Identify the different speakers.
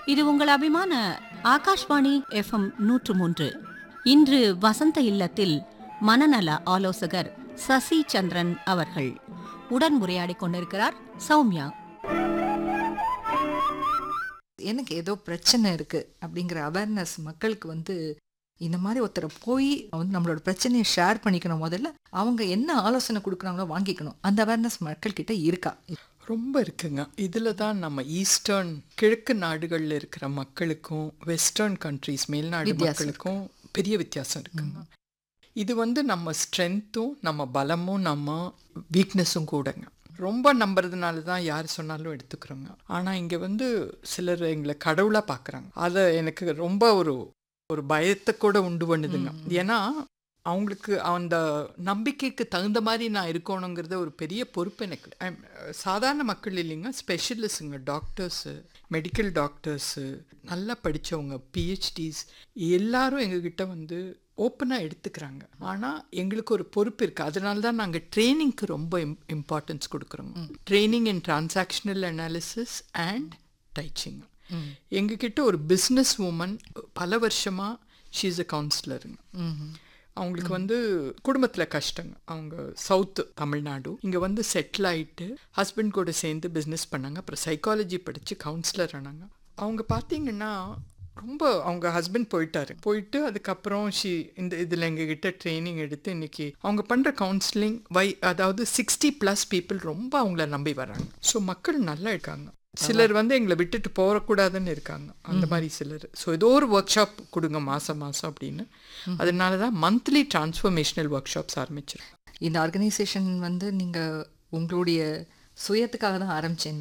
Speaker 1: இது உங்கள் அபிமான ஆகாஷ்வாணி எஃப்எம் நூற்று மூன்று இன்று வசந்த இல்லத்தில் மனநல ஆலோசகர் சசி சந்திரன் அவர்கள் உடன் உரையாடிக் கொண்டிருக்கிறார் சௌமியா
Speaker 2: எனக்கு ஏதோ பிரச்சனை இருக்கு அப்படிங்கிற அவேர்னஸ் மக்களுக்கு வந்து இந்த மாதிரி ஒருத்தரை போய் வந்து நம்மளோட பிரச்சனையை ஷேர் பண்ணிக்கணும் முதல்ல அவங்க என்ன ஆலோசனை கொடுக்குறாங்களோ வாங்கிக்கணும் அந்த அவேர்னஸ் மக்கள் கிட்ட இருக்கா
Speaker 3: ரொம்ப இருக்குங்க இதில் தான் நம்ம ஈஸ்டர்ன் கிழக்கு நாடுகளில் இருக்கிற மக்களுக்கும் வெஸ்டர்ன் கண்ட்ரீஸ் மேல்நாடு
Speaker 2: வித்தியாசம்
Speaker 3: மக்களுக்கும் பெரிய வித்தியாசம் இருக்குங்க இது வந்து நம்ம ஸ்ட்ரென்த்தும் நம்ம பலமும் நம்ம வீக்னஸும் கூடங்க ரொம்ப நம்புறதுனால தான் யார் சொன்னாலும் எடுத்துக்கிறோங்க ஆனால் இங்கே வந்து சிலர் எங்களை கடவுளாக பார்க்குறாங்க அதை எனக்கு ரொம்ப ஒரு ஒரு பயத்தை கூட உண்டு பண்ணுதுங்க ஏன்னா அவங்களுக்கு அந்த நம்பிக்கைக்கு தகுந்த மாதிரி நான் இருக்கணுங்கிறத ஒரு பெரிய பொறுப்பு எனக்கு I'm, அஹ், சாதாரண மக்கள் இல்லைங்க ஸ்பெஷலிஸ்ட்டுங்க டாக்டர்ஸு மெடிக்கல் டாக்டர்ஸு நல்லா படித்தவங்க பிஹெச்டிஸ் எல்லாரும் எங்ககிட்ட வந்து ஓப்பனாக எடுத்துக்கிறாங்க ஆனால் எங்களுக்கு ஒரு பொறுப்பு இருக்குது அதனால தான் நாங்கள் ட்ரைனிங்க்கு ரொம்ப இம் இம்பார்ட்டன்ஸ் கொடுக்குறோங்க training in transactional analysis and teaching எங்ககிட்ட ஒரு பிஸ்னஸ் உமன் பல வருஷமாக ஷீஸ் அ கவுன்சிலருங்க அவங்களுக்கு வந்து குடும்பத்தில் கஷ்டங்க அவங்க சவுத்து தமிழ்நாடு இங்கே வந்து செட்டில் ஆயிட்டு ஹஸ்பண்ட் கூட சேர்ந்து பிஸ்னஸ் பண்ணாங்க அப்புறம் சைக்காலஜி படித்து கவுன்சிலர் ஆனாங்க அவங்க பார்த்தீங்கன்னா ரொம்ப அவங்க ஹஸ்பண்ட் போயிட்டாரு போயிட்டு அதுக்கப்புறம் ஷி இந்த இதில் எங்ககிட்ட ட்ரைனிங் எடுத்து இன்னைக்கு அவங்க பண்ணுற கவுன்சிலிங் வை அதாவது சிக்ஸ்டி ப்ளஸ் பீப்புள் ரொம்ப அவங்கள நம்பி வராங்க ஸோ மக்கள் நல்லா இருக்காங்க சிலர் வந்து எங்களை விட்டுட்டு போகக்கூடாதுன்னு இருக்காங்க அந்த மாதிரி சிலர் ஸோ ஏதோ ஒரு ஒர்க் ஷாப் கொடுங்க மாதம் மாதம் அப்படின்னு அதனால தான் மந்த்லி டிரான்ஸ்ஃபர்மேஷனல் ஒர்க் ஷாப்ஸ் ஆரம்பிச்சிருக்கோம்
Speaker 2: இந்த ஆர்கனைசேஷன் வந்து நீங்க உங்களுடைய சுயத்துக்காக தான் ஆரம்பிச்சேன்